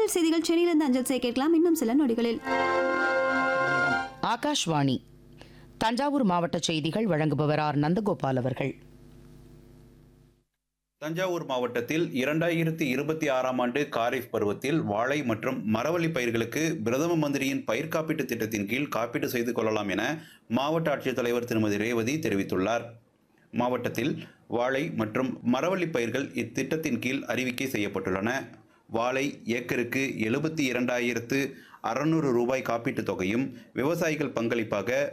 மாநில செய்திகள் சென்னையிலிருந்து அஞ்சல் செய்ய கேட்கலாம் இன்னும் சில நொடிகளில் ஆகாஷ்வாணி தஞ்சாவூர் மாவட்ட செய்திகள் வழங்குபவர் ஆர் நந்தகோபால் அவர்கள் தஞ்சாவூர் மாவட்டத்தில் இரண்டாயிரத்தி இருபத்தி ஆறாம் ஆண்டு காரிஃப் பருவத்தில் வாழை மற்றும் மரவள்ளி பயிர்களுக்கு பிரதம மந்திரியின் பயிர் காப்பீட்டு திட்டத்தின் கீழ் காப்பீடு செய்து கொள்ளலாம் என மாவட்ட ஆட்சித்தலைவர் திருமதி ரேவதி தெரிவித்துள்ளார் மாவட்டத்தில் வாழை மற்றும் மரவள்ளி பயிர்கள் இத்திட்டத்தின் கீழ் அறிவிக்கை செய்யப்பட்டுள்ளன வாழை ஏக்கருக்கு எழுபத்தி இரண்டாயிரத்து அறநூறு ரூபாய் காப்பீட்டுத் தொகையும் விவசாயிகள் பங்களிப்பாக